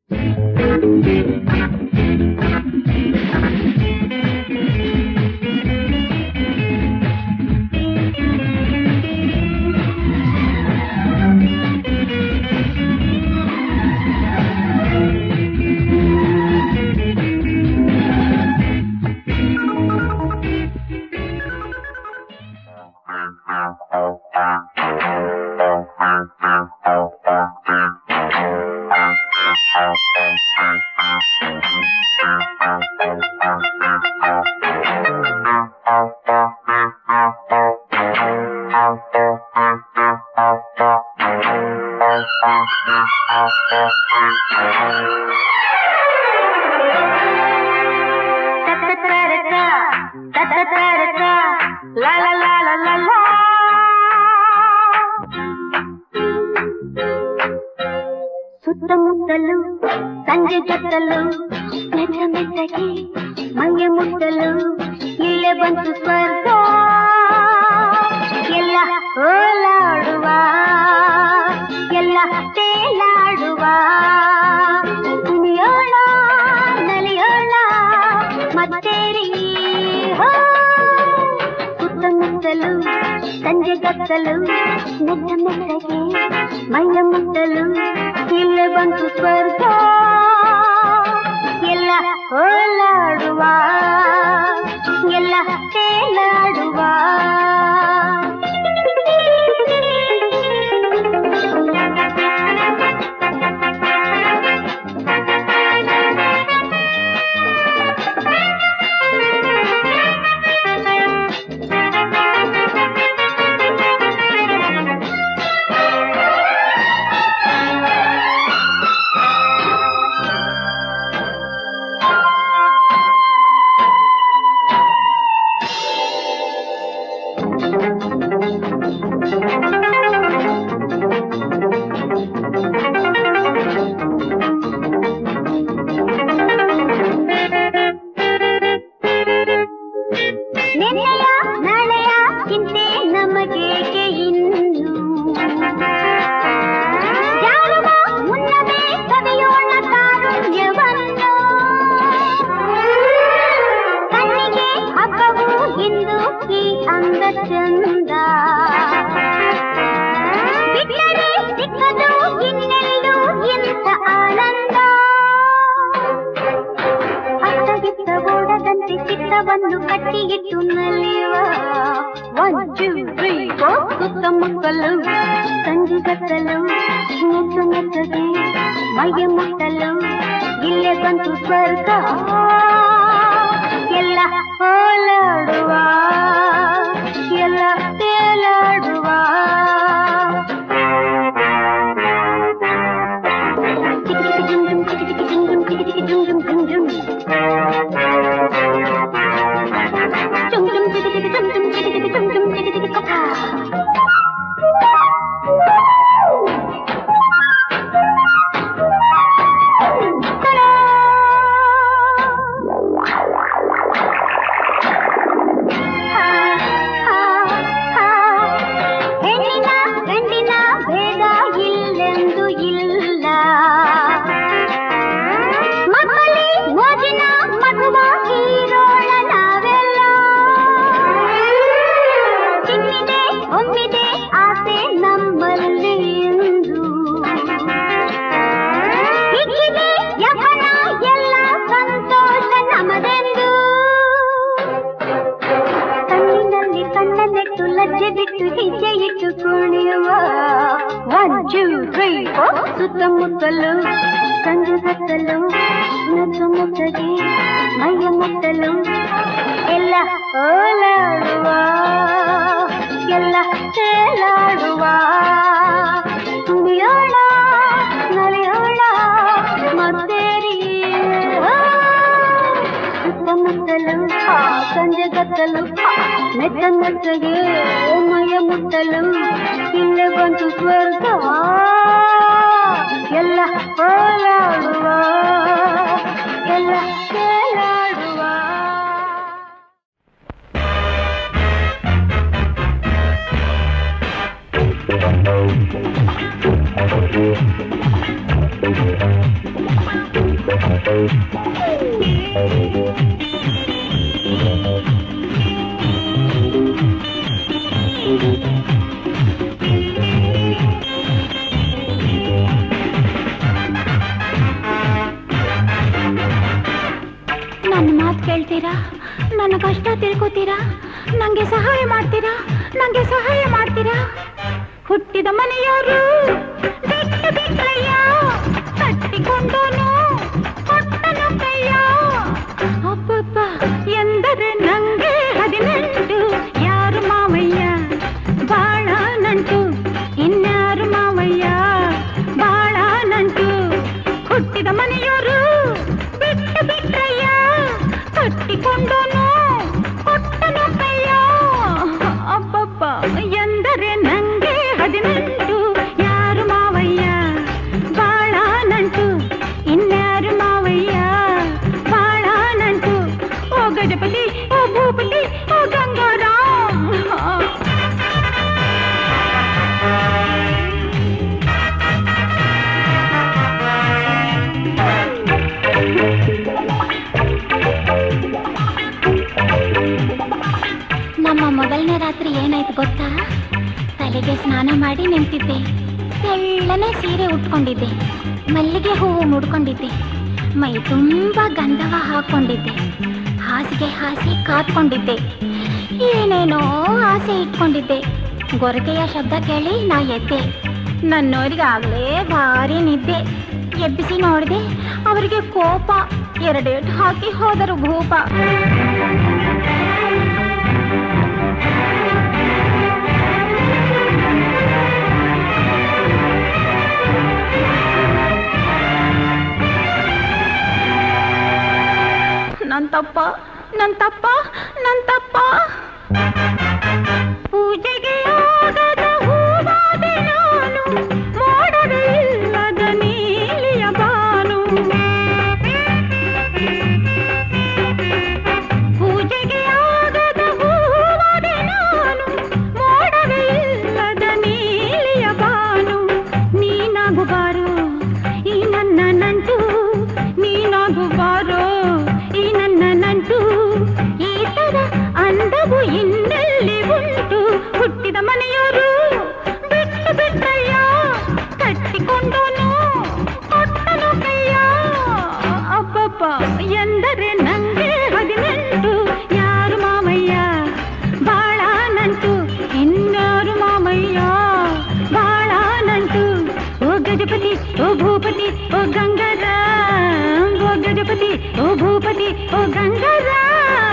La la la la la la. ಸುತ್ತಮುತ್ತಲು ಸಂಜೆ ಜೊತ್ತಲು ಮೆತ್ತ ಮೆತ್ತಗೆ ಮೈಯ ಮುಟ್ಟಲು ಇಲ್ಲೇ ಬಂತು ಸ್ವರ್ಗ ಎಲ್ಲ ಓಲಾಡುವ ಎಲ್ಲ ತೇಲಾಡುವ ಕುಣಿಯೋಣ ನಲಿಯೋಣ ಮತ್ತೇರಿ ಹೋ. ಸುತ್ತಮುತ್ತಲು ಸಂಜೆ ಗತ್ತಲು ಮೆತ್ತ ಮೆತ್ತಗೆ ಮೈಯ ಮುಟ್ಟಲು ಇಲ್ಲೇ ಬಂತು ಸ್ವರ್ಗ ಎಲ್ಲ ಓಲಾಡುವ ಎಲ್ಲ ತೇಲಾಡುವ ನೆನ್ನೆಯ ನಾಳೆಯ ಚಿಂತೆ ನಮಗೇಕೆ ಇನ್ನು ಜಾರುವ ಮುನ್ನವೇ ಕವಿಯೋಣ ಕಾರುಣ್ಯವನ್ನು ಕಣ್ಣಿಗೆ ಹಬ್ಬವು ಇಂದು ಈ ಅಂದ ಚಂದ ಬಿಟ್ಟರೆ ಸಿಕ್ಕದು ಇನ್ನೆಲ್ಲೂ ಇಂಥ ಆನಂದ ಅತ್ತಗಿತ್ತ ಓಡದಂತೆ ಚಿತ್ತವನ್ನು ಕಟ್ಟಿಯಿಟ್ಟು ನಲಿಯುವ ಒನ್ ಟೂ ತ್ರೀ ಫೋರ್ ಸುತ್ತಮುತ್ತಲು ಸಂಜೆ ಗತ್ತಲು ಮೆತ್ತು ಮೆತ್ತಗೆ ಮೈಯ ಮುಟ್ಟಲು ಇಲ್ಲೇ ಬಂತು ಸ್ವರ್ಗ ಎಲ್ಲ ಓಲಾಡುವ ಎಲ್ಲ ತೇಲಾಡುವ ಹೆಣ್ಣಿನ ಗಂಡಿನ ಭೇದ ಇಲ್ಲೆಂದು ಇಲ್ಲ ಮಕ್ಕಳೇ ಮೋಜಿನ ಮಗುವ ಹೀರೋಳ ನಾವೆಲ್ಲ ಚಿನ್ನಿದೆ ಒಮ್ಮಿದೆ ಆಸೆ ನಮ್ಮಲ್ಲಿ ಎಂದು ಹಿಗ್ಗಿದೆ ಯಮನ ಎಲ್ಲ ಸಂತೋಷ ನಮದೆಂದು ಕಣ್ಣಿನಲ್ಲಿ ಕಣ್ಣನ್ನೆಟ್ಟು ಲಜ್ಜೆ ಬಿಟ್ಟು ಹೆಜ್ಜೆ ಇಟ್ಟು ಕುಣಿಯುವ ಒನ್ ಟೂ ತ್ರೀ ಸುತ್ತಮುತ್ತಲು ಸಂಜೆ ಹತ್ತಲು ಮುದ್ದು ಮುದ್ದಗೆ ಮೈಯ ಮುಟ್ಟಲು ಎಲ್ಲ ಓಲಾಡುವ ಎಲ್ಲ ತೇಲಾಡುವ ಕುಣಿಯೋಣ ನಲಿಯೋಣ ಮತ್ತೇರಿ ಸುತ್ತಮುತ್ತಲು ಸಂಜೆ ಗತ್ತಲು ಮೆತ್ತ ಮೆತ್ತಗೆ ಮೈಯ ಮುಟ್ಟಲು ಇಲ್ಲೇ ಬಂತು ಸ್ವರ್ಗ ಎಲ್ಲ ಓಲಾಡುವ ಎಲ್ಲ ತೇಲಾಡುವ Thank you. ನನ್ನ ಮಾತು ಕೇಳ್ತೀರಾ ನನ್ನ ಕಷ್ಟ ತಿಳ್ಕೊತೀರಾ ನಂಗೆ ಸಹಾಯ ಮಾಡ್ತೀರಾ ನಂಗೆ ಸಹಾಯ ಮಾಡ್ತೀರಾ ಹುಟ್ಟಿದ ಮನೆಯವರು ಬಿಟ್ಟು ಬಿಟ್ಟಯ್ಯ ಕಟ್ಟಿಕೊಂಡೋನು ಕೊಟ್ಟನು ಕೈಯ ಅಬ್ಬಬ್ಬ ಎಂದರೆ ನಂಗೆ ಹದಿನೆಂಟು ಯಾರು ಮಾವಯ್ಯ ಬಾಳ ನಂಟು ಇನ್ಯಾರು ಮಾವಯ್ಯ ಬಾಳ ನಂಟು ಹುಟ್ಟಿದ ಮನೆಯವರು ಬಿಟ್ಟು ಬಿಟ್ಟಯ್ಯ ಕಟ್ಟಿಕೊಂಡೋನು ಕೊಟ್ಟನು ಕೈಯ ಅಬ್ಬಬ್ಬ ಎಂದರೆ ನಂಗೆ ಹದಿನೆಂಟು ಯಾರು ಮಾವಯ್ಯ ಬಾಳ ನಂಟು ಇನ್ಯಾರು ಮಾವಯ್ಯ ಬಾಳ ನಂಟು ಓ ಗಜಪತಿ ಓ ಭೂಪತಿ ಓ ಗಂಗಾರಾಮ್ ನಮ್ಮ ಮೊದಲನೇ ರಾತ್ರಿ ಏನಾಯ್ತು ಗೊತ್ತಾ ತಲೆಗೆ ಸ್ನಾನ ಮಾಡಿ ನಿಂತಿದ್ದೆ ತೆಳ್ಳನೆ ಸೀರೆ ಉಟ್ಕೊಂಡಿದ್ದೆ ಮಲ್ಲಿಗೆ ಹೂವು ಮುಡ್ಕೊಂಡಿದ್ದೆ ಮೈ ತುಂಬ ಗಂಧವ ಹಾಕೊಂಡಿದ್ದೆ ಹಾಸಿಗೆ ಹಾಸಿ ಕಾತ್ಕೊಂಡಿದ್ದೆ ಏನೇನೋ ಆಸೆ ಇಟ್ಕೊಂಡಿದ್ದೆ ಗೊರಕೆಯ ಶಬ್ದ ಕೇಳಿ ನಾ ಎದ್ದೆ ನನ್ನೋರಿಗಾಗಲೇ ಭಾರಿ ನಿದ್ದೆ ಎಬ್ಬಿಸಿ ನೋಡಿದೆ ಅವರಿಗೆ ಕೋಪ ಎರಡೇಟು ಹಾಕಿ ಹೋದರು ಭೂಪ ನನ್ ತಪ್ಪ ನನ್ ತಪ್ಪ ನನ್ ತಪ್ಪ ಪೂಜೆಗೆ ಆಗದ ಹೂವಾದೆ ನಾನು ಮೋಡವೇ ಇಲ್ಲದ ನೀಲಿಯ ಬಾನು ಪೂಜೆಗೆ ಆಗದ ಹೂವಾದೆ ನಾನು ಮೋಡವೇ ಇಲ್ಲದ ನೀಲಿಯ ಬಾನು ನೀನಾಗು ಬಾರು ಈ ನನ್ನ ನಂಟು ನೀನಾಗು ಬಾರೋ ಈ ನನ್ನ ನಂಟು ಈ ತರ ಅಂದವು ಇನ್ನೆಲ್ಲಿ ಉಂಟು ಹುಟ್ಟಿದ ಮನೆಯವರು ಬಿಟ್ಟು ಬಿಟ್ಟಯ್ಯ ಕಟ್ಟಿಕೊಂಡೋನು ಕೊಟ್ಟನು ಕೈಯ ಅಬ್ಬಬ್ಬ ಎಂದರೆ ನಂಗೆ ಹದಿನೆಂಟು ಯಾರು ಮಾಮಯ್ಯ ಬಾಳ ನಂಟು ಇನ್ನಾರು ಮಾಮಯ್ಯ ಬಾಳ ನಂಟು ಓ ಗಜಪತಿ ಓ ಭೂಪತಿ ಓ ಗಂಗಾರಾಮ್ ಓ ಗಜಪತಿ ಓ ಭೂಪತಿ ಓ ಗಂಗಾರಾಮ್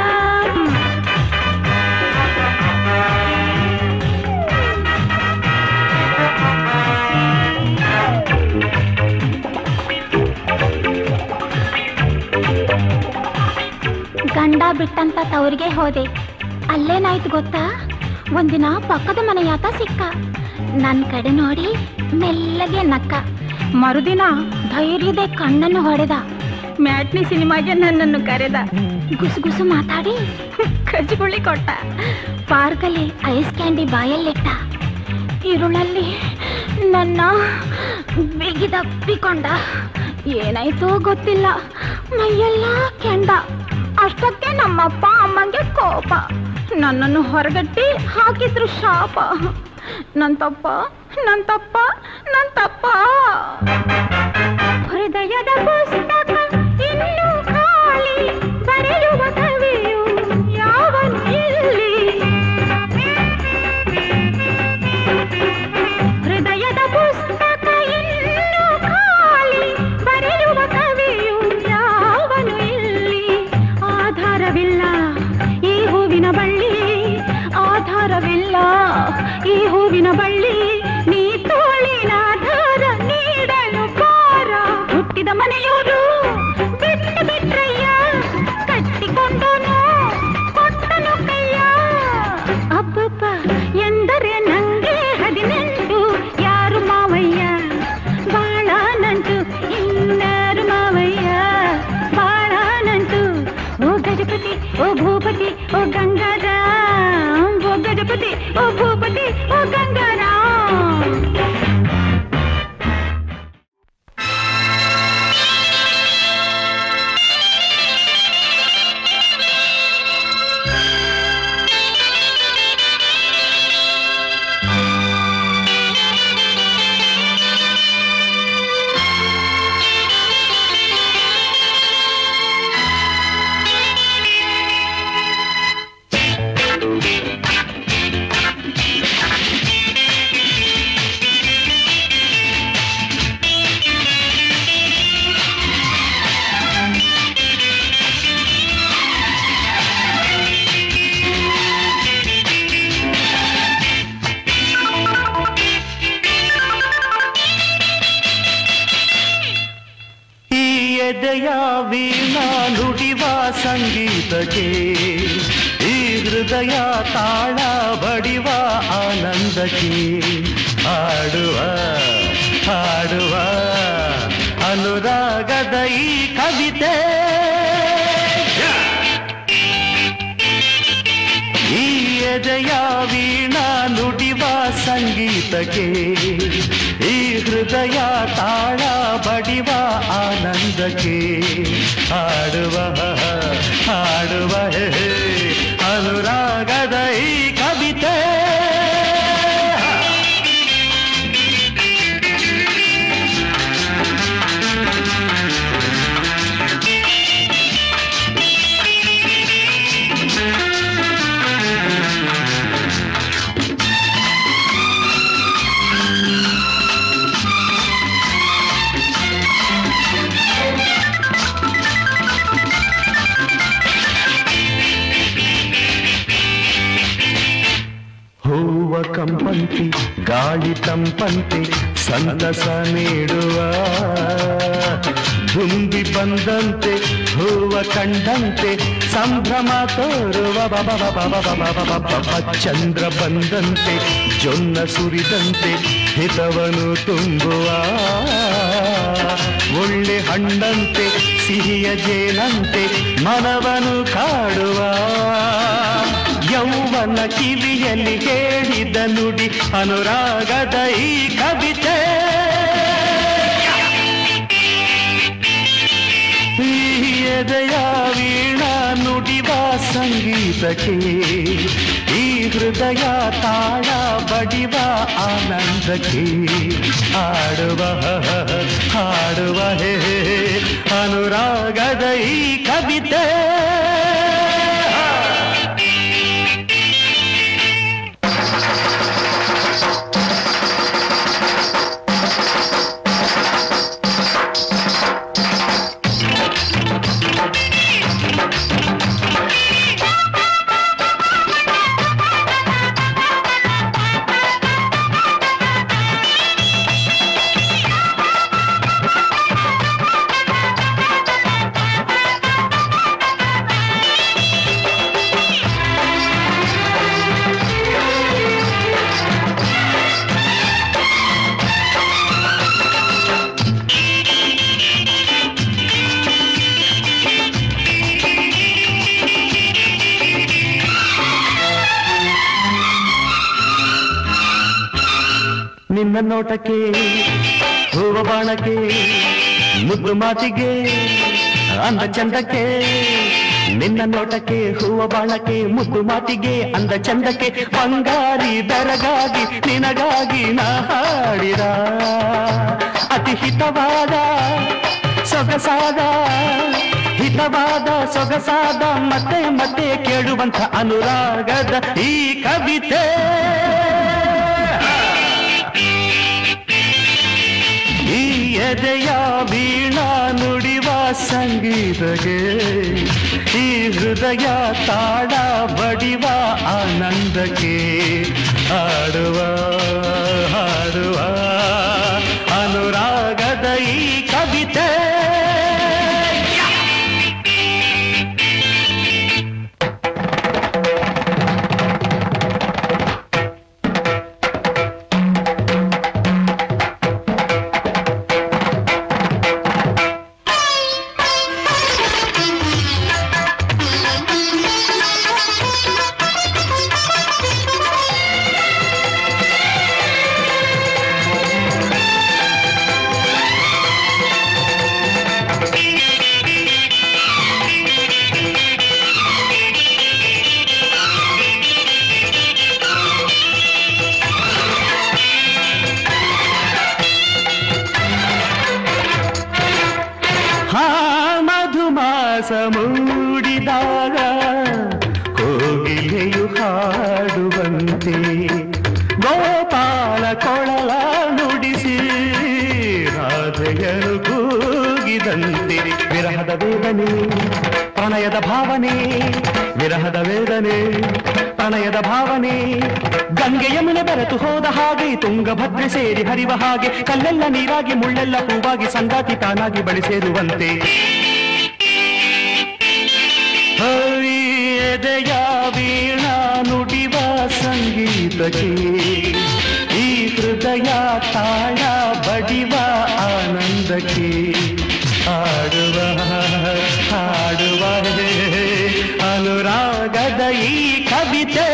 ಗಂಡ ಬಿಟ್ಟಂತ ತವರಿಗೆ ಹೋದೆ ಅಲ್ಲೇನಾಯ್ತು ಗೊತ್ತಾ ಒಂದಿನ ಪಕ್ಕದ ಮನೆಯಾತ ಸಿಕ್ಕ ನನ್ನ ಕಡೆ ನೋಡಿ ಮೆಲ್ಲಗೆ ನಕ್ಕ ಮರುದಿನ ಧೈರ್ಯದ ಕಣ್ಣನ್ನು ಹೊಡೆದ ಮ್ಯಾಟ್ನಿ ಸಿನಿಮಾಗೆ ನನ್ನನ್ನು ಕರೆದ ಗುಸು ಗುಸು ಮಾತಾಡಿ ಕಜ್ಗುಳಿ ಕೊಟ್ಟ ಪಾರ್ಕಲ್ಲಿ ಐಸ್ ಕ್ಯಾಂಡಿ ಬಾಯಲ್ಲಿಟ್ಟ ഇരുಳಲ್ಲಿ ನನ್ನ ಬಿಗಿದಪ್ಪಿಕೊಂಡ ಏನಾಯ್ತೋ ಗೊತ್ತಿಲ್ಲ ಮೈಯೆಲ್ಲ ಕೆಂಡ ಅಷ್ಟಕ್ಕೆ ನಮ್ಮಪ್ಪ ಅಮ್ಮಂಗೆ ಕೋಪ ನನ್ನನ್ನು ಹೊರಗಟ್ಟಿ ಹಾಕಿದ್ರು ಶಾಪ ನನ್ ತಪ್ಪ ನನ್ ತಪ್ಪ ನನ್ ತಪ್ಪ ಹೃದಯದ ಪುಸ್ತಕ ಇನ್ನೂ ಖಾಲಿ ಬರೆಯುವ ಕವಿಯು ಯಾವನು ಇಲ್ಲಿ ಹೃದಯದ ಪುಸ್ತಕ ಇನ್ನೂ ಖಾಲಿ ಬರೆಯುವ ಕವಿಯು ಯಾವನು ಇಲ್ಲಿ ಆಧಾರವಿಲ್ಲ ಈ ಹೂವಿನ ಬಳ್ಳಿ ಆಧಾರವಿಲ್ಲ ಈ ಹೂವಿನ ಬಳ್ಳಿ ನೀ ತೋಳಿನ ಆಧಾರ ನೀಡಲು ಪಾರ ಹುಟ್ಟಿದ ಮನೆಯವರು ಬಿಟ್ಟು ಬಿಟ್ರಯ್ಯ ಕಟ್ಟಿಕೊಂಡನು ಕೊಟ್ಟನು ಕೈಯ ಅಬ್ಬಬ್ಬ ಎಂದರೆ ನಂಗೆ ಹದಿನೆಂಟು ಯಾರು ಮಾವಯ್ಯ ಬಾಳ ನಂಟು ಇನ್ನಾರು ಮಾವಯ್ಯ ಬಾಳ ನಂಟು ಓ ಗಜಪತಿ ಓ ಭೂಪತಿ ಓ ಗಂಗಾರಾಮ್ ಓ ಗಜಪತಿ ಓ ಭೂಪತಿ ಓ ಗಂಗಾರಾಮ್ ಎದೆಯ ವೀಣಾ ನುಡಿವ ಸಂಗೀತಕ್ಕೆ ಈ ಹೃದಯ ತಾಳ ಬಡಿವ ಆನಂದಕ್ಕೆ ಹಾಡುವ ಹಾಡುವ ಅನುರಾಗದ ಈ ಕವಿತೆ ಈ ಎದೆಯ ವೀಣಾ ನುಡಿವ ಸಂಗೀತಕ್ಕೆ ಈ ಹೃದಯ ತಾಳ ಬಡಿವ ಆನಂದಕ್ಕೆ ಹಾಡುವ ಹಾಡುವ ಹೇ, ಹೇ, ಅನುರಾಗದ ಈ ಕವಿತೆ ಹೂವ ಕಂಪಂತಿ ಗಾಳಿ ತಂಪಂತೆ ಸಂತಸ ನೀಡುವ ತುಂಬಿ ಬಂದಂತೆ ಹೂವ ಕಂಡಂತೆ ಸಂಭ್ರಮ ತೋರುವ ಬಬ ಬಬ ಬಬ ಬಬ ಬಬ ಬಬ ಚಂದ್ರ ಬಂದಂತೆ ಜೊನ್ನ ಸುರಿದಂತೆ ಹಿತವನು ತುಂಬುವ ಒಳ್ಳೆ ಹಣ್ಣಂತೆ ಸಿಹಿಯ ಜೇನಂತೆ ಮನವನು ಕಾಡುವ ಯೌವನ ಕಿವಿಯಲ್ಲಿ ಹೇಳಿದ ನುಡಿ ಅನುರಾಗದ ಈ ಕವಿತೆ ಈ ಎದೆಯ ವೀಣಾ ನುಡಿವ ಸಂಗೀತಕ್ಕೆ ಈ ಹೃದಯ ತಾಳ ಬಡಿವ ಆನಂದಕ್ಕೆ ಹಾಡುವ ಹಾಡುವ ಹೇ ಅನುರಾಗದ ಈ ಕವಿತೆ ನಿನ್ನ ನೋಟಕ್ಕೆ ಹೂವ ಬಾಣಕ್ಕೆ ಮುದ್ದು ಮಾತಿಗೆ ಅಂದ ಚಂದಕ್ಕೆ ನಿನ್ನ ನೋಟಕ್ಕೆ ಹೂವ ಬಾಣಕ್ಕೆ ಮುದ್ದು ಮಾತಿಗೆ ಅಂದ ಚಂದಕ್ಕೆ ಬಂಗಾರಿ ಬೆರಗಾಗಿ ನಿನಗಾಗಿ ನಾ ಹಾಡಿದ ಅತಿ ಹಿತವಾದ ಸೊಗಸಾದ ಹಿತವಾದ ಸೊಗಸಾದ ಮತ್ತೆ ಮತ್ತೆ ಕೇಳುವಂಥ ಅನುರಾಗದ ಈ ಕವಿತೆ ಈ ಎದೆಯ ವೀಣಾ ನುಡಿವ ಸಂಗೀತಗೆ ಈ ಹೃದಯ ತಾಳ ಬಡಿವ ಆನಂದಕ್ಕೆ ಹಾಡುವ ಹಾಡುವ ಅನುರಾಗದ ಈ ಕವಿತೆ ಹಾ ಮಧುಮಾಸ ಮೂಡಿದಾಗ ಕೋಗಿಲೆಯು ಹಾಡುವಂತೆ ಗೋಪಾಲ ಕೊಳಲ ನುಡಿಸಿ ರಾಧೆಯರು ಕೂಗಿದಂತೆ ವಿರಹದ ವೇದನೆ ಪ್ರಣಯದ ಭಾವನೆ ವಿರಹದ ವೇದನೆ ಪ್ರಣಯದ ಭಾವನೆ ಗಂಗೆ ಯಮುನೆ ಬೆರೆತು ಹೋದ ಹಾಗೆ ತುಂಗಭದ್ರೆ ಸೇರಿ ಹರಿವ ಹಾಗೆ ಕಲ್ಲೆಲ್ಲ ನೀರಾಗಿ ಮುಳ್ಳೆಲ್ಲ ಹೂವಾಗಿ ಸಂಗಾತಿ ತಾನಾಗಿ ಬಳಿ ಸೇರುವಂತೆ ಹರಿ ಎದೆಯ ವೀಣಾ ನುಡಿವ ಸಂಗೀತಕ್ಕೆ ಈ ಹೃದಯ ತಾಳ ಬಡಿವ ಆನಂದಕ್ಕೆ ಹಾಡುವ ಹಾಡುವ ಅನುರಾಗದ ಈ ಕವಿತೆ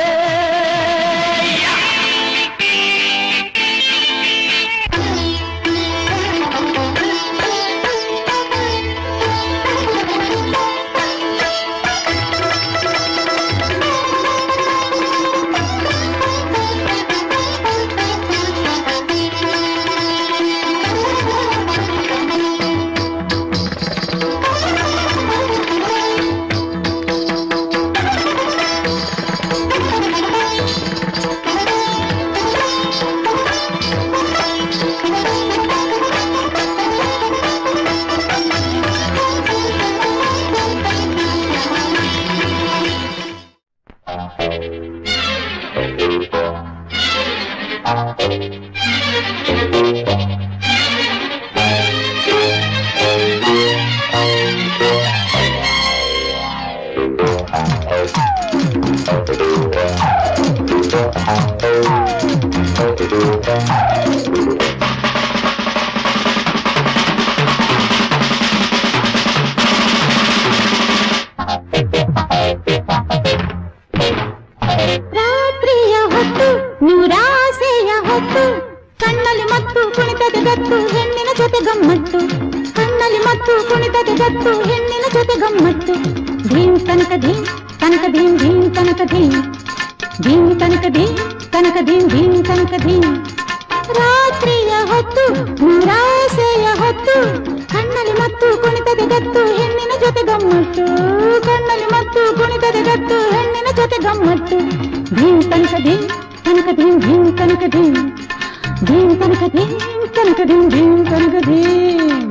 ರಾತ್ರಿಯ ಹೊತ್ತು ನೂರಾಸೆಯ ಹೊತ್ತು ಕಣ್ಣಲ್ಲಿ ಮತ್ತು ಕುಣಿತದ ಗತ್ತು ಹೆಣ್ಣಿನ ಜೊತೆ ಗಮ್ಮತ್ತು ಕಣ್ಣಲ್ಲಿ ಮತ್ತು ಕುಣಿತದ ಗತ್ತು ಹೆಣ್ಣಿನ ಜೊತೆ ಗಮ್ಮತ್ತು ಧೀಮ್ ತನಕ ಧೀಮ್ ತನಕ ಧೀಮ್ ಧೀಮ್ ತನಕ ಧೀಮ್ ಧೀಮ್ ತನಕ ಧೀಮ್ ತನಕ ಧೀಮ್ ಧೀಮ್ ತನಕ ಧೀಮ್ ರಾತ್ರಿಯ ಹೊತ್ತು ನೂರಾಸೆಯ ಹೊತ್ತು ಕಣ್ಣಲ್ಲಿ ಮತ್ತು ಕುಣಿತದ ಗತ್ತು ಹೆಣ್ಣಿನ ಜೊತೆ ಗಮ್ಮತ್ತು ಕಣ್ಣಲ್ಲಿ ಮತ್ತು ಕುಣಿತದ ಗತ್ತು ಹೆಣ್ಣಿನ ಜೊತೆ ಗಮ್ಮತ್ತು ಧೀಮ್ ತನಕ ಧೀಮ್ ತನಕ ಧೀಮ್ ಧೀಮ್ ತನಕ ಧೀಮ್ ಧೀಮ್ ತನಕ ಧೀಮ್ ತನಕ ಧೀಮ್ ಧೀಮ್ ತನಕ ಧೀಮ್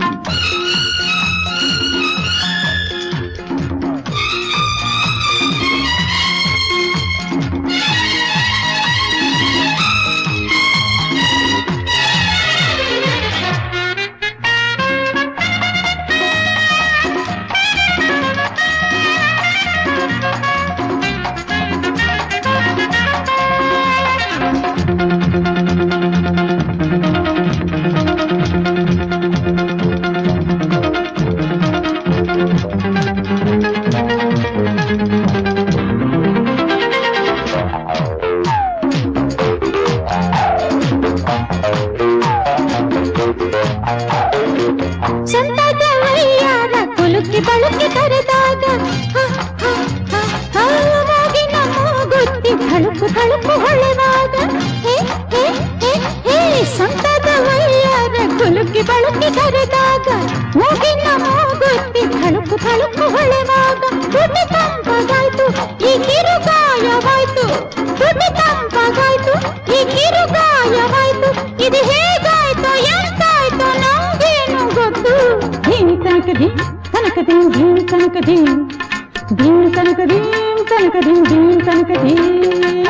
ಸಂತದ ವೈಯಾರ ಕುಲುಕಿ ಬಳುಕಿ ಕರೆದಾಗ ಹ, ಹ, ಹ, ಹ, ಮೂಗಿನ ಮೂಗುತ್ತಿ ತಳುಕು ತಳುಕು ಹೊಳೆವಾಗ ಹೇ ಹೇ ಹೇ ಹೇ ಸಂತದ ವೈಯಾರ ಕುಲುಕಿ ಬಳುಕಿ ಕರೆದಾಗ ಮೂಗಿನ ಮೂಗುತ್ತಿ ತಳುಕು ತಳುಕು ಹೊಳೆವಾಗ ತುಟಿ ತಂಪಗಾಯ್ತು ಈ ಕಿರುಗಾಯವಾಯ್ತು ತುಟಿ ತಂಪಗಾಯ್ತು ಈ ಕಿರುಗಾಯವಾಯ್ತು ಇದು ಹೇಗಾಯ್ತು ಎಂತಾಯ್ತು ನಂಗೇನು ಗೊತ್ತು ಧೀಮ್ ತನಕ ಧೀಮ್ ತನಕ ಧೀಮ್ ಧೀಮ್ ತನಕ ಧೀಮ್ ಧೀಮ್ ತನಕ ಧೀಮ್ ತನಕ ಧೀಮ್ ಧೀಮ್ ತನಕ ಧೀಮ್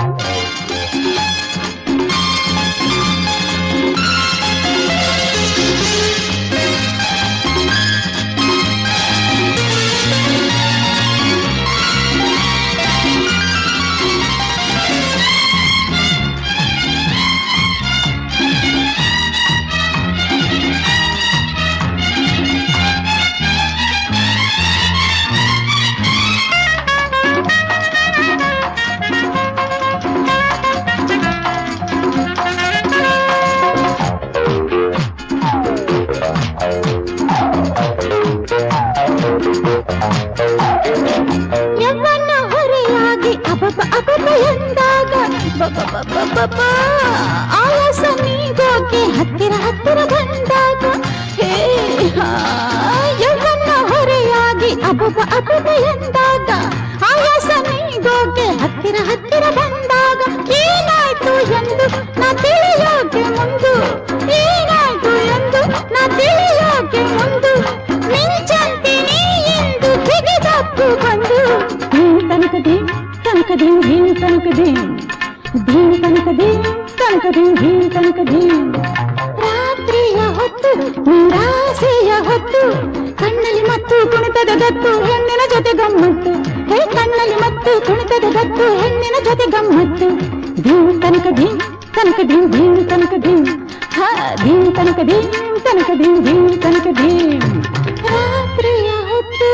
ಯವ್ವನ ಹೊರೆಯಾಗಿ ಅಬಬ ಅಬಬ ಎಂದಾಗ ಬಬಬಬಬಬ ಆಯಾಸ ನೀಗೋಕೆ ಹತ್ತಿರ ಹತ್ತಿರ ಬಂದಾಗ ಹೇ ಹಾ, ಯವ್ವನ ಹೊರೆಯಾಗಿ ಅಬಬ ಅಬಬ ಎಂದಾಗ ಆಯಾಸ ನೀಗೋಕೆ ಹತ್ತಿರ ಹತ್ತಿರ ಬಂದಾಗ ಏನಾಯ್ತು ಎಂದು ನಾ ತಿಳಿಯೋಕೆ ಮುಂದು ಏನಾಯ್ತು ಎಂದು ನಾ ತಿಳಿಯೋಕೆ ಮುಂದು ಮಿಂಚಂತೆ ನೀ ಎಂದು ಬಿಗಿದಪ್ಪು ಬಂದು ಧೀಮ್ ತನಕ ಧೀಮ್ ತನಕ ಧೀಮ್ ಧೀಮ್ ತನಕ ತನಕ ಧೀಮ್ ಧೀಮ್ ತನಕ ಧೀಮ್ ರಾತ್ರಿಯ ಹೊತ್ತು ನಿರಾಸೆಯ ಹೊತ್ತು ಕಣ್ಣಲ್ಲಿ ಮತ್ತು ಕುಣಿತದ ಗತ್ತು ಹೆಣ್ಣಿನ ಜೊತೆ ಗಮ್ಮತ್ತು ಹೇ ಕಣ್ಣಲ್ಲಿ ಮತ್ತು ಕುಣಿತದ ಗತ್ತು ಹೆಣ್ಣಿನ ಜೊತೆ ಗಮ್ಮತ್ತು ಧೀಮ್ ತನಕ ಧೀಮ್ ತನಕ ಧೀಮ್ ಧೀಮ್ ತನಕ ಧೀಮ್ ಹಾ ಧೀಮ್ ತನಕ ಧೀಮ್ ತನಕ ಧೀಮ್ ಧೀಮ್ ತನಕ ಧೀಮ್ ರಾತ್ರಿಯ ಹೊತ್ತು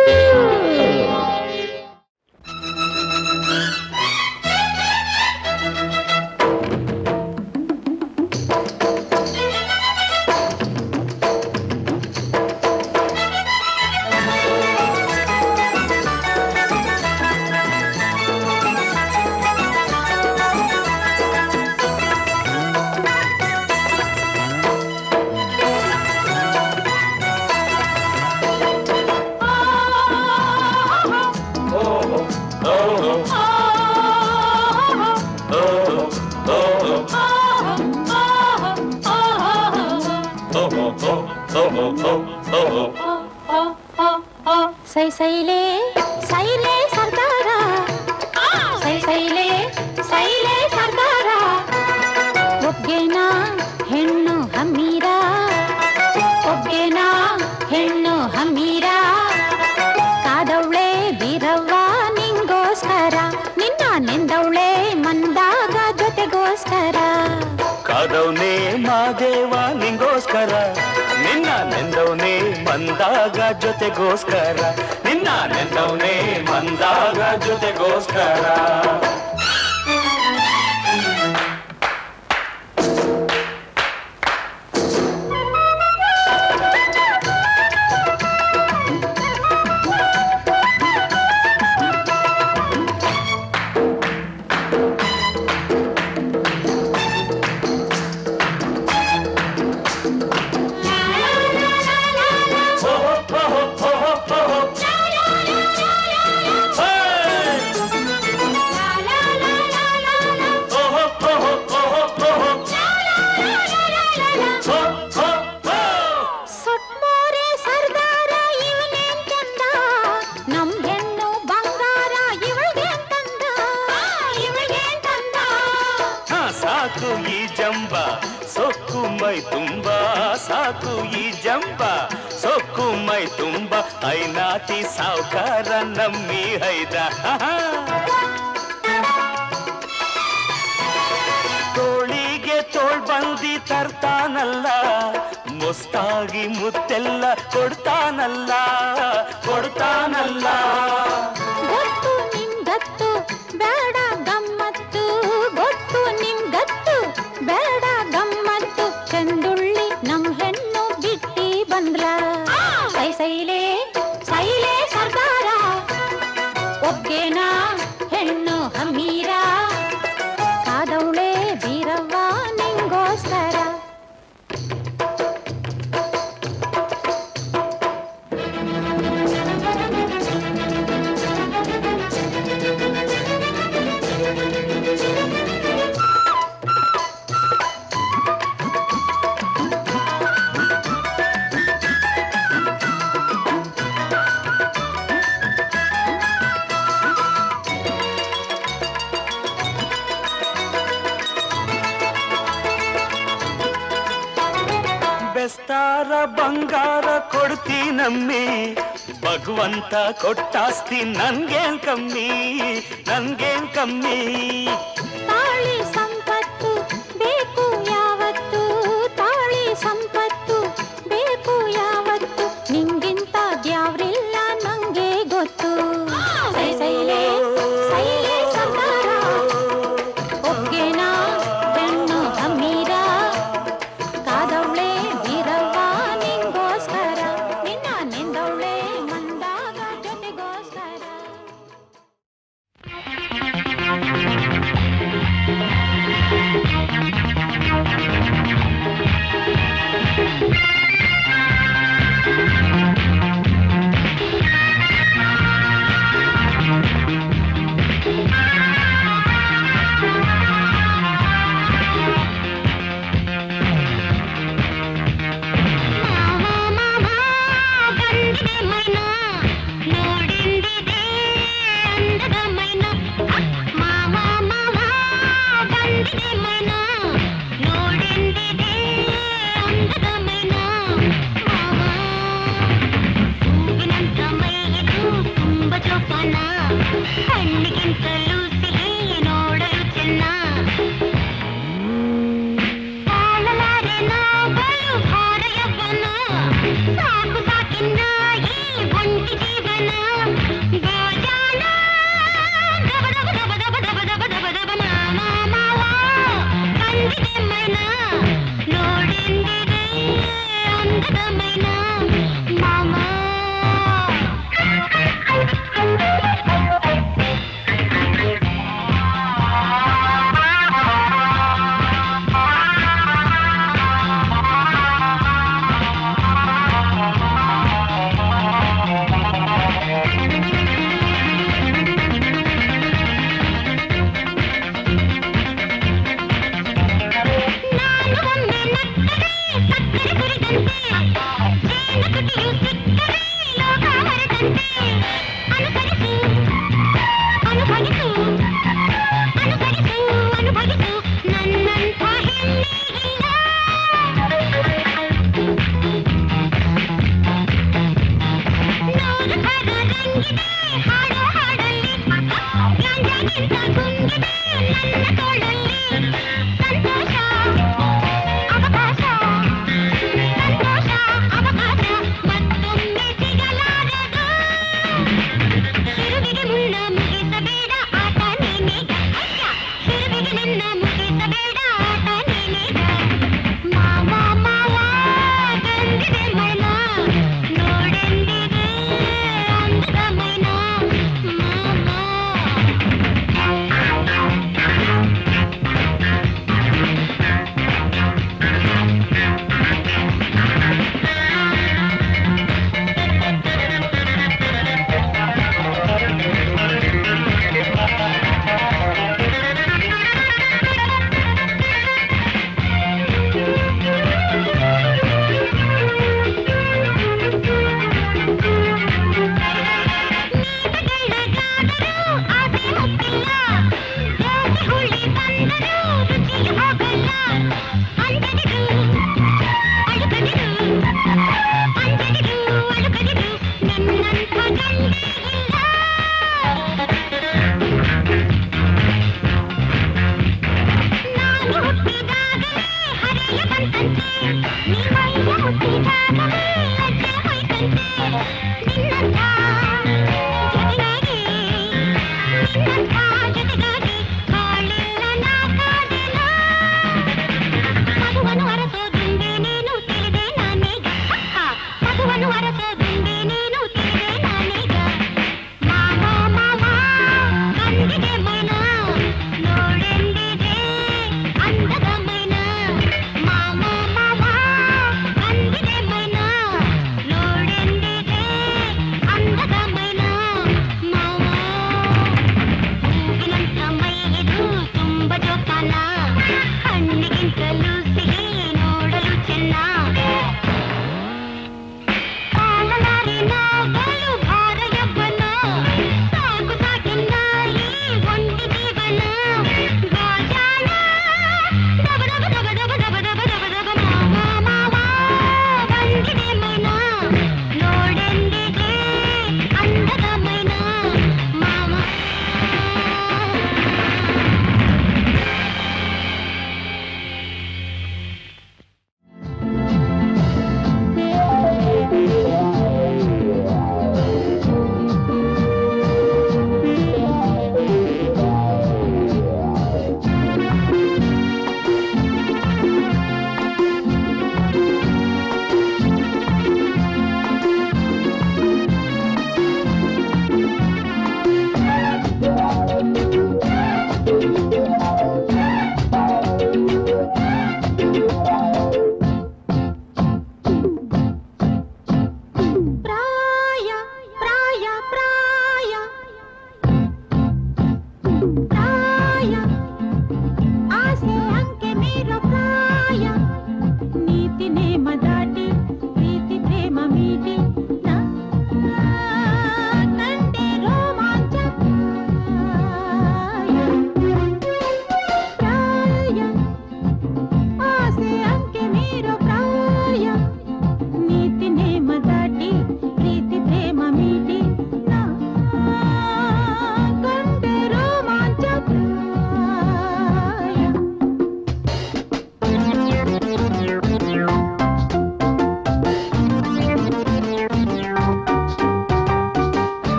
ಸೈ ಸೈಲೆ ಸೈಲೆ ಸರ್ದಾರ ಸೈ ಸೈಲೆ ಸೈಲೆ ಸರ್ದಾರ ಒಬ್ಗೆನ ಹೆಣ್ಣು ಹಮ್ಮೀರ ಒಬ್ಗೆನ ಹೆಣ್ಣು ಹಮ್ಮೀರ ಕಾದವಳೆ ಬೀರವ್ವ ನಿಂಗೋಸ್ಕರ ನಿನ್ನ ನೆಂದವಳೆ ಮಂದಾಗ ಜೊತೆಗೋಸ್ಕರ ಕಾದವ್ನೇ ಮಾದೇವ ನಿಂಗೋಸ್ಕರ ನಿನ್ನ ನೆಂದವ್ನೇ ಮಂದಾಗ ಜೊತೆಗೋಸ್ಕರ ನಿನ್ನ ನೆಂದವ್ನೇ ಮಂದಾಗ ಜೊತೆಗೋಸ್ಕರ ಸೊಟ್ಮೋರೆ ಸರ್ದಾರ ಇವನೇನ್ ಚಂದ ನಮ್ ಹೆಣ್ಣು ಬಂಗಾರ ಇವಳಿಗೇನ್ ತಂದ ಇವಳಿಗೇನ್ ತಂದ ಹಾ, ಸಾಕು ಈ ಜಂಬ ಸೊಕ್ಕು ಮೈ ತುಂಬ ಸಾಕು ಈ ಜಂಬ ಸೊಕ್ಕು ಮೈ ತುಂಬ ಐನಾತಿ ಸಾವುಕಾರ ನಮ್ಮಿ ಹೈದ ತೋಳಿಗೆ ತೋಳ್ ಬಂದಿ ತರ್ತಾನಲ್ಲ ಮುಸ್ತಾಗಿ ಮುತ್ತೆಲ್ಲ ಕೊಡ್ತಾನಲ್ಲ ಕೊಡ್ತಾನಲ್ಲ ಗೊತ್ತು ನಿಮ್ಗತ್ತು ಬೇಡ ಗಮ್ಮತ್ತು ಗೊತ್ತು ನಿಮ್ಗತ್ತು ಬೇಡ ಗಮ್ಮತ್ತು ಚಂದುಳ್ಳಿ ನಮ್ ಹೆಣ್ಣು ಬಿಟ್ಟಿ ಬಂದ್ರ ಸೈ ಸೈಲೆ ಸೈಲೆ ಸರ್ದಾರ ಒಬ್ಗೇನ ಹೆಣ್ಣು ಹಮ್ಮೀರ ಕಾದವಳೆ ಬೀರವ್ವ ನಿಂಗೋಸ್ಕರ ಬೆಸ್ತಾರ ಬಂಗಾರ ಕೊಡ್ತೀನಮ್ಮಿ ಭಗವಂತ ಕೊಟ್ಟಾಸ್ತಿ ನನ್ಗೇನ್ ಕಮ್ಮಿ ನನ್ಗೇನ್ ಕಮ್ಮಿ ತಾಳಿ ಸಂಪತ್ತು ಬೇಕು ಯಾವತ್ತು ತಾಳಿ ಸಂಪತ್ತು ಬೇಕು ಯಾವತ್ತು ನಿಂಗಿಂತ ದ್ಯಾವ್ರಿಲ್ಲ ನಂಗೆ ಗೊತ್ತು ಸೈ ಸೈಲೆ ಸೈಲೆ ಸರ್ದಾರ ಒಗ್ಗೇನ ಹೆಣ್ಣು ಹಮ್ಮೀರ ಕಾದವಳೆ ಬೀರವ್ವ ನಿಂಗೋಸ್ಕರ ನಿನ್ನ ನಿಂದವಳೆ ಮಂದಾಗ ಜೊತೆಗೋಸ್ಕರ ಹೋದಂತೆ ಅನುಸರಿಸು ಅನುಭವಿಸು ಅನುಸರಿಸು ಅನುಭವಿಸು ನನ್ನಂಥ ಹೆಣ್ಣಿಗಿಲ್ಲ ನೂರು ಥರ ರಂಗಿದೆ ಹಾಡೋ ಹಾಡಲ್ಲಿ ಗಾಂಜಾಗಿಂತ ಗುಂಗಿದೆ ನನ್ನ ತೋಳಲ್ಲಿ ಸಂತೋಷ ಅವಕಾಶ ಸಂತೋಷ ಅವಕಾಶ ಮತ್ತೊಮ್ಮೆ ಸಿಗಲಾರದು ಶಿರುವಿಗೆ ಮುನ್ನ ಮುಗಿಸಬೇಡ ಆಟ ನೀನೀಗ ಅಯ್ಯ ಶಿರುವಿಗೆ ನಿನ್ನ ಮುಗಿಸಬೇಡ ಆಟ ನೀನೀಗ ಮಾವ ಮಾವ ಬಂದಿದೆ ಮೈನ ನೋಡೆಂದಿದೆ ಅಂದದ ಮೈನ ಮಾವ ಬೆಳಗಾದರೂ ಆಸೆ ಮುಟ್ಟಿಲ್ಲ ಜೋಗಿ ಹುಳಿ ತಂದರೂ ರುಚಿಗೆ ಹೋಗಲ್ಲ ಅಂಜದಿರು ಅಳುಕದಿರು ಅಂಜದಿರು ಅಳುಕದಿರು ನಿನ್ನಂಥ ಗಂಡೇ ಇಲ್ಲ ನಾನು ಹುಟ್ಟಿದಾಗಲೇ ಹರೆಯ ಬಂತಂತೆ ನೀ ಮೈಯ ಹುಟ್ಟಿದಾಗಲೇ ಲಜ್ಜೆ ಹೋಯ್ತಂತೆ ನಿನ್ನಂಥ ಜೊತೆಗಾಗಿ ನಿನ್ನಂಥ ಜೊತೆಗಾಗಿ ಬಾಳಿಲ್ಲ ನಾ ಕಾದಿಲ್ಲ ಮಗುವನ್ನು ಅರಸೋದುಂಬೆ ನೀನು ತಿಳಿದೆ ನಾನೀಗ ಅಕ್ಕ ಮಗುವನ್ನು ಅರಸೋದುಂಬೆ ನೀನು ತಿಳಿದೆ ನಾನೀಗ ಮಾವ ಮಾವ ಬಂದಿದೆ ಮೈನ ನೋಡೆಂದಿದೆ ಅಂದದ ಮೈನ ಮಾವ ಮಾವ ಬಂದಿದೆ ಮೈನ ನೋಡೆಂದಿದೆ ಅಂದದ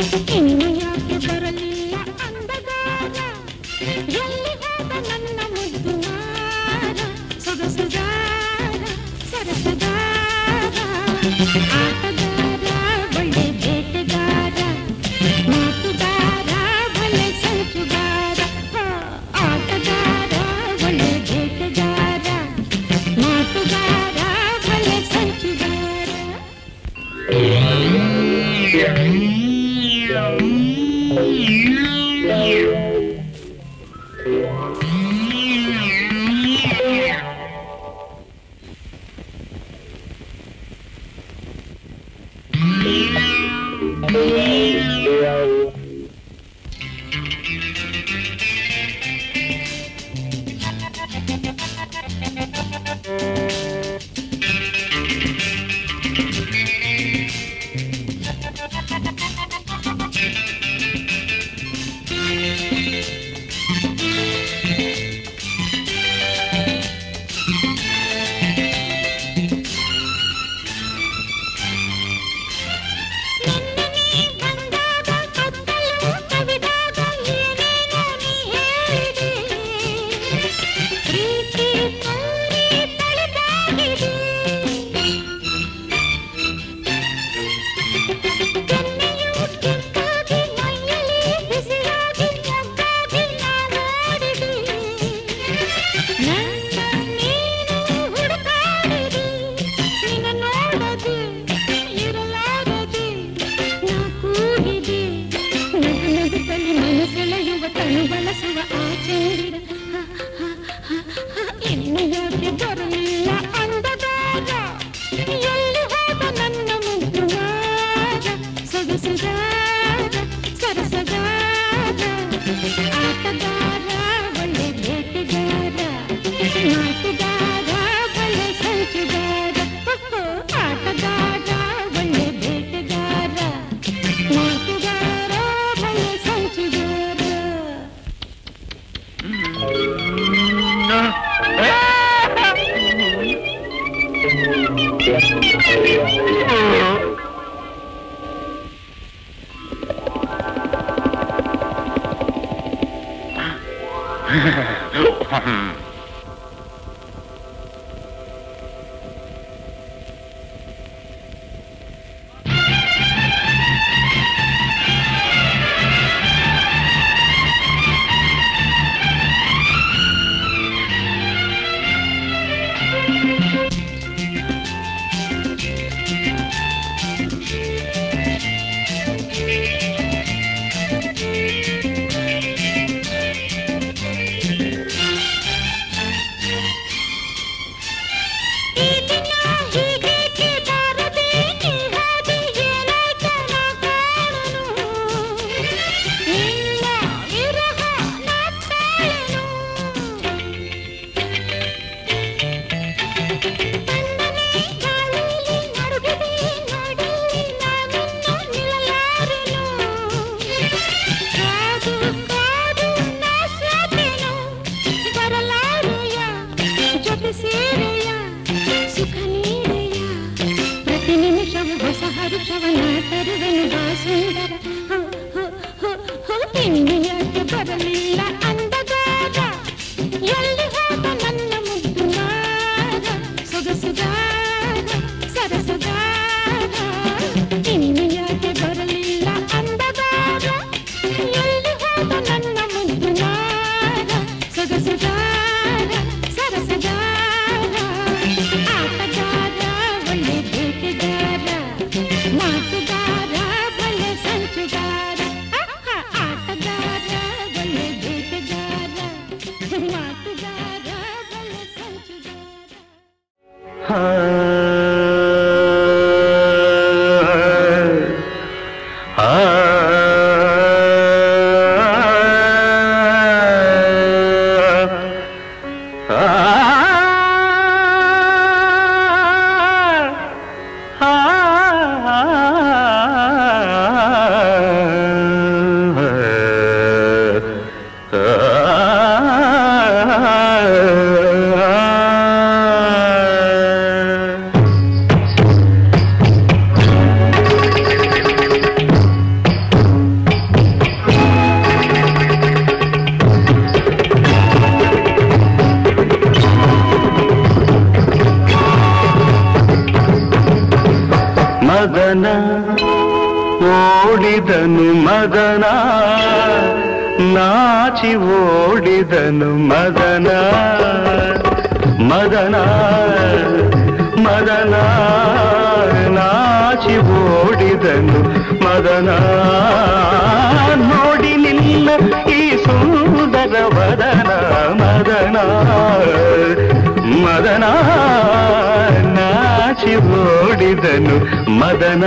ಇನ್ನು ಯಾಕೆ ಬರಲಿಲ್ಲ ಅಂದಗಾರ ಎಲ್ಲಿ ಹೋದ ನನ್ನ ಮುದ್ದು ಮಾರ ಸೊಗಸುಗಾರ ಸರಸಗಾರ ಆಟಗಾರ ಒಳ್ಳೆ ಬೇಟೆಗಾರ ಮಾತುಗಾರ ಭಲೆ ಸಂಚುಗಾರ ಹಾ, ಆಟಗಾರ ಒಳ್ಳೆ ಬೇಟೆಗಾರ ಮಾತುಗಾರ ಭಲೆ ಸಂಚುಗಾರ ಬಂದಾಗ ಕತ್ತಲು ಕವಿದಾಗ ಏನೇನೋ ನೀ ಹೇಳಿದೆ ಪ್ರೀತಿ ತೋರಿ ತಲೆದಾಗಿದೆ ಕೆನ್ನೆಯು ಕೆಂಪಾಗಿ ಮೈಯಲ್ಲಿ ಬಿಸಿಯಾಗಿ ಮೊಗ್ಗಾಗಿ ನಾ ನೋಡಿದೆ ನನ್ನ ನೀನು ಹುಡುಕಾಡಿದೆ ನಿನ್ನ ನೋಡದೆ ಇರಲಾರದೆ ನಾ ಕೂಗಿದೆ ನಗು ನಗುತ್ತಲಿ ಮನಸೆಳೆಯುವ ತನು ಬಳಸುವ ಆ ಚಂದಿರ ಹ, ಹ, ಹ, ಹ, ಇನ್ನು ಯಾಕೆ ಬರಲಿಲ್ಲ ಅಂದಗಾರ ಎಲ್ಲಿ ಹೋದ ನನ್ನ ಮುದ್ದು ಮಾರ ಸೊಗಸುಗಾರ ಸರಸಗಾರ ಆಟಗಾರ ಒಳ್ಳೆ ಬೇಟೆಗಾರ ಮಾತುಗಾರ ಒಳ್ಳೆ ಸಂಚುಗಾರ ಓಹೋ, ಆಟಗಾರ ಒಳ್ಳೆ ಬೇಟೆಗಾರ ಮಾತುಗಾರ ಒಳ್ಳೆ ಸಂಚುಗಾರ ಮದನ ಓಡಿದನು ಮದನ ನಾಚಿ ಓಡಿದನು ಮದನ ಮದನ ಮದನ ನಾಚಿ ಓಡಿದನು ಮದನ ನೋಡಿ ನಿನ್ನ ಈ ಸುಂದರ ವದನ ಮದನ ಮದನ ನಾಚಿ ಓಡಿದನು ಮದನ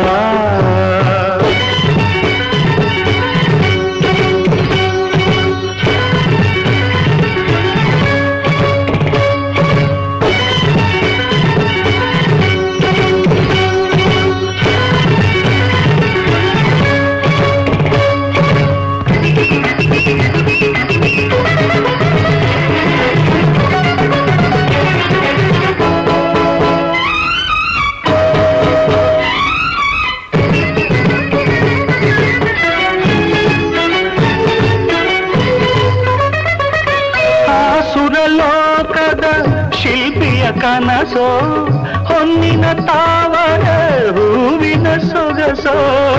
ಆಸುರಲೋಕದ ಶಿಲ್ಪಿಯ ಕನಸೋ ಹೊನ್ನಿನ ತಾವರ ಹೂವಿನ ಸೊಗಸೋ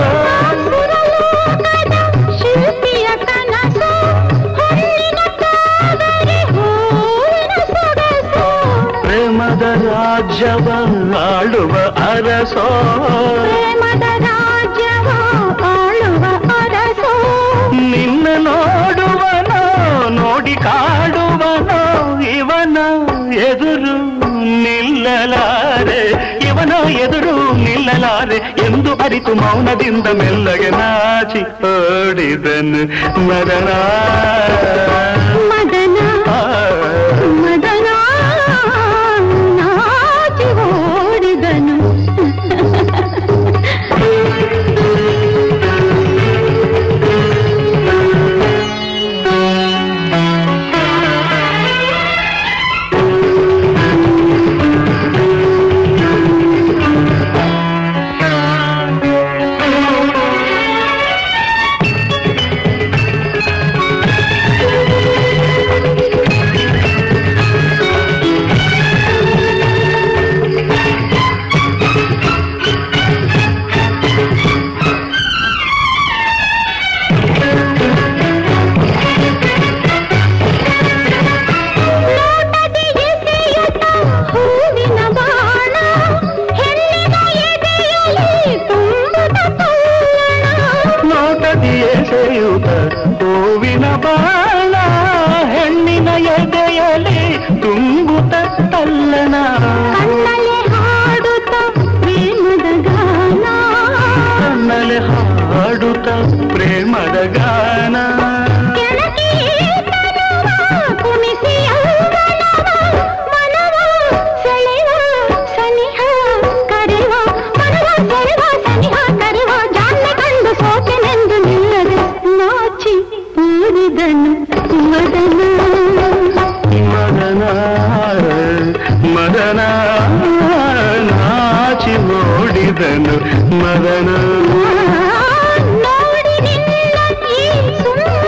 ಶಿಲ್ಪಿಯ ಕನಸು ಹೊನ್ನಿನ ತಾವರೆ ಹೂವಿನ ಸೊಗಸು ಪ್ರೇಮದ ರಾಜ್ಯವ ಆಳುವ ಅರಸೋ ಪ್ರೇಮದ ರಾಜ್ಯವ ಆಳುವ ಅರಸು ನಿನ್ನ ನೋಡುವನೋ ನೋಡಿ ಕಾಡುವನೋ ಇವನ ಎದುರು ನಿಲ್ಲಲಾರೆ ಇವನ ಎದುರು ನಿಲ್ಲಲಾರೆ ಎಂದು ಅರಿತು ಮೌನದಿಂದ ಮೆಲ್ಲಗೆ ನಾಚಿ ಓಡಿದನು ಮದನ ಮದನ ಆ, ಮದನ ನಾಚಿ ಓಡಿದನು ನೋಟದಿ ಎಸೆಯುತ್ತ ಹೂವಿನ ಬಾಣ ಹೆಣ್ಣಿನ ಎದೆಯಲ್ಲಿ ತುಂಬುತ್ತ ತಲ್ಲಣ ನೋಟದಿ ಎಸೆಯುತ್ತ ಹೂವಿನ ಬಾಣ ಹೆಣ್ಣಿನ ಎದೆಯಲ್ಲಿ ತುಂಬುತ್ತ ತಲ್ಲಣ ಕಣ್ಣಲ್ಲಿ ಹಾಡುತ್ತ ಪ್ರೇಮದ ಗಾನ ಕಣ್ಣಲೆ ಹಾಡುತ್ತ ಪ್ರೇಮದ ಗಾನ ಕೆಳಗೆ ತನುವ ಕುಣಿಸಿ ಯೌವನವ ಮನವ ಸೆಳೆವ ಸನಿಹ ಕರೆವ ಮನವ ಸೆಳೆವ ಸನಿಹ ಕರೆವ ಜಾಣ್ಮೆ ಕಂಡು ಸೋತೆನೆಂದು ನಿಲ್ಲದೆ ನಾಚಿ ಊರಿದನು ಮದನ ಮದನ ಮದನ ನಾಚಿ ಓಡಿದನು ಮದನ ನೋಡಿ ನಿನ್ನ ಈ ಸುಂದರ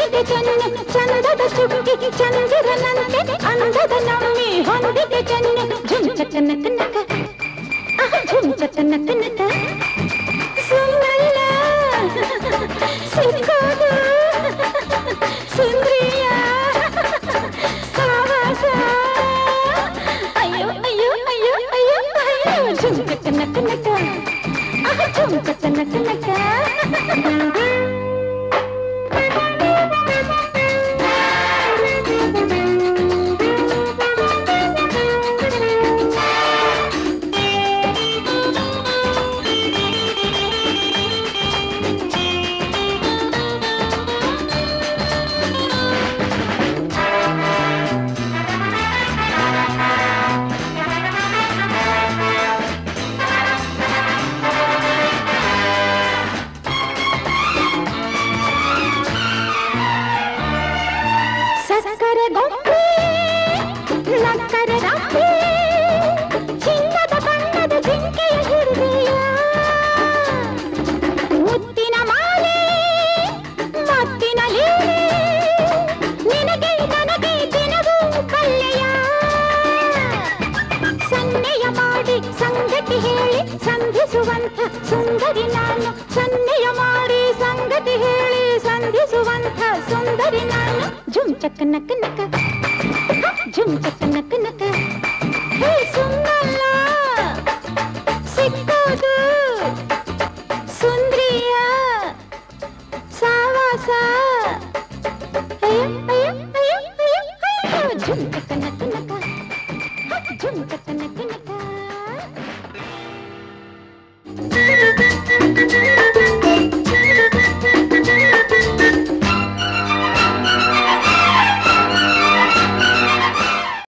ಹೊಂದಿಗೆ ಚೆನ್ನು ಚಂದದ ಚುಕ್ಕಿ ಚಂದಿರನಂತೆ ಅಂದದ ನಮ್ಮಿ ಹೊಂದಿಗೆ ಚೆನ್ನು ಝುಮ್ ಚಕ ನಕ ನಕ ಆಹ, ಝುಮ್ ಚಕ ನಕ ನಕ ಸುಮ್ಮಲ್ಲ ಸಿಕ್ಕೋದು ಸುಂದ್ರಿಯ ಸಾವಾಸ ಅಯ್ಯೋ ಅಯ್ಯೋ ಅಯ್ಯೋ ಅಯ್ಯೋ ಅಯ್ಯೋ ಝುಮ್ ಚಕ ನಕ ನಕ ಆಹ, ಝುಮ್ ಚಕ ನಕ ನಕ ಸಕ್ಕರೆ ಗೊಂಬೆ ನಕ್ಕರೆ ರಾತ್ರಿ ಚಿನ್ನದ ಬಣ್ಣದ ಜಿಂಕೆಯ ಹೃದಯ ಮುತ್ತಿನ ಮಾಲೆ ಮತ್ತಿನ ಲೀಲೆ ನಿನಗೆ ನನಗೆ ದಿನವೂ ಕಲ್ಲೆಯ ಸನ್ನೆಯ ಮಾಡಿ ಸಂಗತಿ ಹೇಳಿ ಸಂಧಿಸುವಂಥ ಸುಂದರಿ ನಾನು ಸನ್ನೆಯ ಮಾಡಿ ಸಂಗತಿ ಹೇಳಿ ಸಂಧಿಸುವಂಥ ಸುಂದರಿ ನಾನು ಜುಮ್ ಚಕ್ಕ ನಕ್ಕ ನಕ್ಕ ಹ, ಜುಮ್ ಚಕ್ಕ